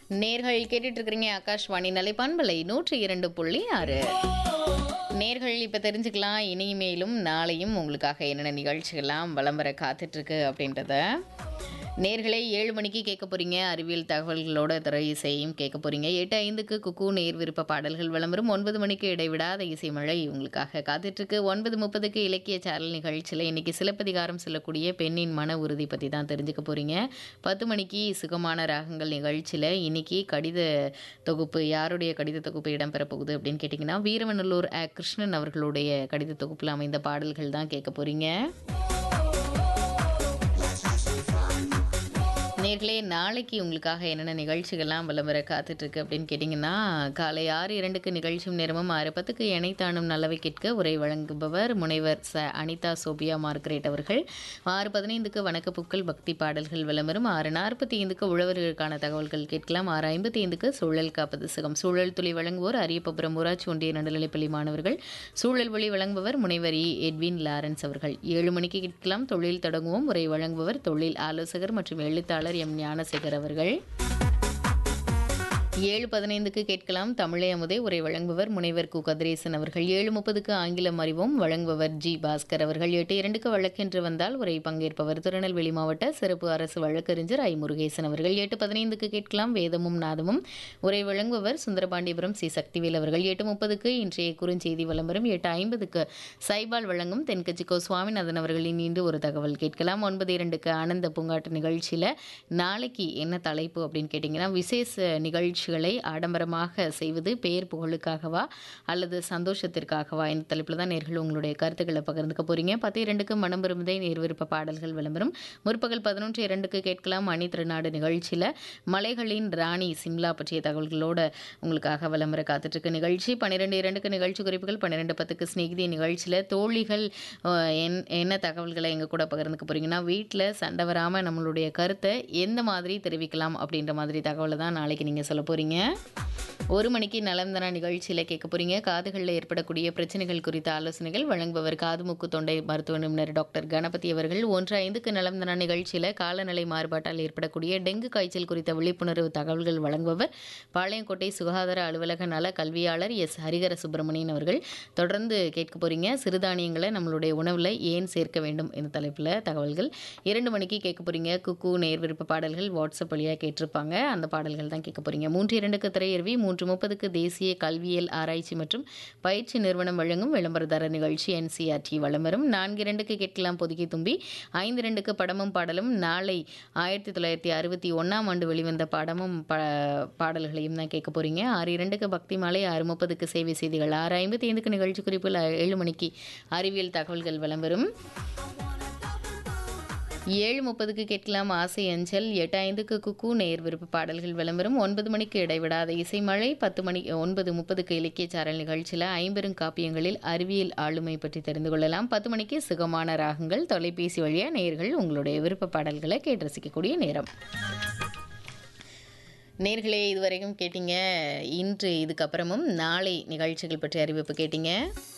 நேர்கள் கேட்டுட்டு இருக்கிறீங்க ஆகாஷ்வாணி நிலைப்பான்பலை நூற்றி இரண்டு புள்ளி ஆறு நேர்கள் இப்போ தெரிஞ்சுக்கலாம் இனிமேலும் நாளையும் உங்களுக்காக என்னென்ன நிகழ்ச்சிகள்லாம் வலம் வர காத்துட்ருக்கு அப்படின்றத நேர்களை ஏழு மணிக்கு கேட்க போறீங்க அறிவியல் தகவல்களோட திரை இசையும் கேட்க போறீங்க எட்டு ஐந்துக்கு குக்கு நேர் விருப்ப பாடல்கள் விளம்பரம் ஒன்பது மணிக்கு இடைவிடாத இசை மழை உங்களுக்காக காத்துட்ருக்கு ஒன்பது முப்பதுக்கு இலக்கிய சேனல் நிகழ்ச்சியில் இன்னைக்கு சிலப்பதிகாரம் சொல்லக்கூடிய பெண்ணின் மன உறுதி பற்றி தான் தெரிஞ்சுக்க போறீங்க பத்து மணிக்கு சுகமான ராகங்கள் நிகழ்ச்சியில் இன்னைக்கு கடித தொகுப்பு யாருடைய கடித தொகுப்பு இடம்பெற போகுது அப்படின்னு கேட்டிங்கன்னா வீரவநல்லூர் அ. கிருஷ்ணன் அவர்களுடைய கடித தொகுப்பில் அமைந்த பாடல்கள் தான் கேட்க போறீங்க நேர்களே நாளைக்கு உங்களுக்காக என்னென்ன நிகழ்ச்சிகள்லாம் விளம்பர காத்துட்ருக்கு அப்படின்னு கேட்டிங்கன்னா காலை ஆறு இரண்டுக்கு நிகழ்ச்சியும் நேரமும் ஆறு பத்துக்கு இணைத்தானும் நல்லவை கேட்க உரை வழங்குபவர் முனைவர் ச அனிதா சோபியா மார்கரேட் அவர்கள் ஆறு பதினைந்துக்கு வணக்கப்பூக்கள் பக்தி பாடல்கள் விளம்பரம் ஆறு நாற்பத்தி ஐந்துக்கு உழவர்களுக்கான தகவல்கள் கேட்கலாம் ஆறு ஐம்பத்தி ஐந்துக்கு சூழல் காப்பது சுகம் சூழல் துளி வழங்குவோர் அரியப்பபுரம் ஊராட்சி ஒன்றிய நடுநிலைப்பள்ளி மாணவர்கள் சூழல் ஒளி வழங்குபவர் முனைவர் இ எட்வின் லாரன்ஸ் அவர்கள் ஏழு மணிக்கு கேட்கலாம் தொழில் தொடங்குவோம் உரை வழங்குபவர் தொழில் ஆலோசகர் மற்றும் எழுத்தாளர் எம் ஞானசேகர் அவர்கள் ஏழு பதினைந்துக்கு கேட்கலாம் தமிழை அமுதே உரை வழங்குபவர் முனைவர் கு கதிரேசன் அவர்கள் ஏழு முப்பதுக்கு ஆங்கிலம் அறிவோம் வழங்குபவர் ஜி பாஸ்கர் அவர்கள் எட்டு இரண்டுக்கு வழக்கென்று வந்தால் உரை பங்கேற்பவர் திருநெல்வேலி மாவட்ட சிறப்பு அரசு வழக்கறிஞர் ஐ முருகேசன் அவர்கள் எட்டு பதினைந்துக்கு கேட்கலாம் வேதமும் நாதமும் உரை வழங்குபவர் சுந்தரபாண்டியபுரம் சி சக்திவேல் அவர்கள் எட்டு முப்பதுக்கு இன்றைய குறுஞ்செய்தி விளம்பரம் எட்டு ஐம்பதுக்கு சைபால் வழங்கும் தென்கட்சிக்கோ சுவாமிநாதன் அவர்களின் இன்று ஒரு தகவல் கேட்கலாம் ஒன்பது இரண்டுக்கு ஆனந்த பூங்காட்டு நிகழ்ச்சியில் நாளைக்கு என்ன தலைப்பு அப்படின்னு கேட்டிங்கன்னா விசேஷ நிகழ்ச்சிகளை ஆடம்பரமாக செய்வது பேர் புகழுக்காகவா அல்லது சந்தோஷத்திற்காகவா இந்த தலைப்பில் தான் நேர்கள் உங்களுடைய கருத்துக்களை பகிர்ந்துக்க போறீங்க பத்து இரண்டுக்கு மனம் விரும்புதே நேர்விருப்ப பாடல்கள் விளம்பரம் முற்பகல் பதினொன்று இரண்டுக்கு கேட்கலாம் மணி திருநாடு நிகழ்ச்சியில் மலைகளின் ராணி சிம்லா பற்றிய தகவல்களோட உங்களுக்காக விளம்பர காத்துட்ருக்கு நிகழ்ச்சி பன்னிரெண்டு இரண்டுக்கு நிகழ்ச்சி குறிப்புகள் பன்னிரெண்டு பத்துக்கு ஸ்நேகிதி நிகழ்ச்சியில் தோழிகள் அஹ், என் என்ன தகவல்களை எங்கள் கூட பகிர்ந்துக்க போறீங்கன்னா வீட்டில் சண்டை வராமல் நம்மளுடைய கருத்தை எந்த மாதிரி தெரிவிக்கலாம் அப்படின்ற மாதிரி தகவலை தான் நாளைக்கு நீங்கள் சொல்ல போகிறீங்க ஒரு மணிக்கு நலந்தன நிகழ்ச்சியில் கேட்க போறீங்க காதுகளில் ஏற்படக்கூடிய பிரச்சனைகள் குறித்த ஆலோசனைகள் வழங்குபவர் காது மூக்கு தொண்டை மருத்துவ நிபுணர் டாக்டர் கணபதி அவர்கள் ஒன்று ஐந்துக்கு நலந்தன நிகழ்ச்சியில் காலநிலை மாறுபாட்டால் ஏற்படக்கூடிய டெங்கு காய்ச்சல் குறித்த விழிப்புணர்வு தகவல்கள் வழங்குபவர் பாளையங்கோட்டை சுகாதார அலுவலக நல கல்வியாளர் எஸ் ஹரிகர சுப்பிரமணியன் அவர்கள் தொடர்ந்து கேட்க போறீங்க சிறுதானியங்களை நம்மளுடைய உணவில் ஏன் சேர்க்க வேண்டும் என்ற தலைப்பில் தகவல்கள் இரண்டு மணிக்கு கேட்க போறீங்க குக்கு நேர் விருப்ப பாடல்கள் வாட்ஸ்அப் வழியாக கேட்டிருப்பாங்க அந்த பாடல்கள் தான் கேட்க போறீங்க மூன்று இரண்டுக்கு திரையருவி மூன்று முப்பதுக்கு தேசிய கல்வியியல் ஆராய்ச்சி மற்றும் பயிற்சி நிறுவனம் வழங்கும் விளம்பரதார நிகழ்ச்சி என்சிஆர்டி விளம்பரம் நான்கு இரண்டுக்கு கேட்கலாம் பொதுக்கி தும்பி ஐந்து இரண்டுக்கு படமும் பாடலும் நாளை ஆயிரத்தி தொள்ளாயிரத்தி அறுபத்தி ஒன்றாம் ஆண்டு வெளிவந்த படமும் ப பாடல்களையும் தான் கேட்க போறீங்க ஆறு இரண்டுக்கு பக்தி மாலை ஆறு முப்பதுக்கு சேவை செய்திகள் ஆறு ஐம்பத்தி ஐந்துக்கு நிகழ்ச்சி குறிப்பில் ஏழு மணிக்கு அறிவியல் தகவல்கள் விளம்பரம் ஏழு முப்பதுக்கு கேட்கலாம் ஆசை அஞ்சல் எட்டு ஐந்துக்கு குக்கு நேர் விருப்ப பாடல்கள் விளம்பரம் ஒன்பது மணிக்கு இடைவிடாத இசை மழை பத்து மணி ஒன்பது முப்பதுக்கு இலக்கிய சாரல் நிகழ்ச்சியில் ஐம்பெரும் காப்பியங்களில் அறிவியல் ஆளுமை பற்றி தெரிந்து கொள்ளலாம் பத்து மணிக்கு சுகமான ராகங்கள் தொலைபேசி வழியாக நேர்கள் உங்களுடைய விருப்ப பாடல்களை கேட்டு ரசிக்கக்கூடிய நேரம் நேர்களே இதுவரைக்கும் கேட்டீங்க இன்று இதுக்கப்புறமும் நாளை நிகழ்ச்சிகள் பற்றி அறிவிப்பு கேட்டீங்க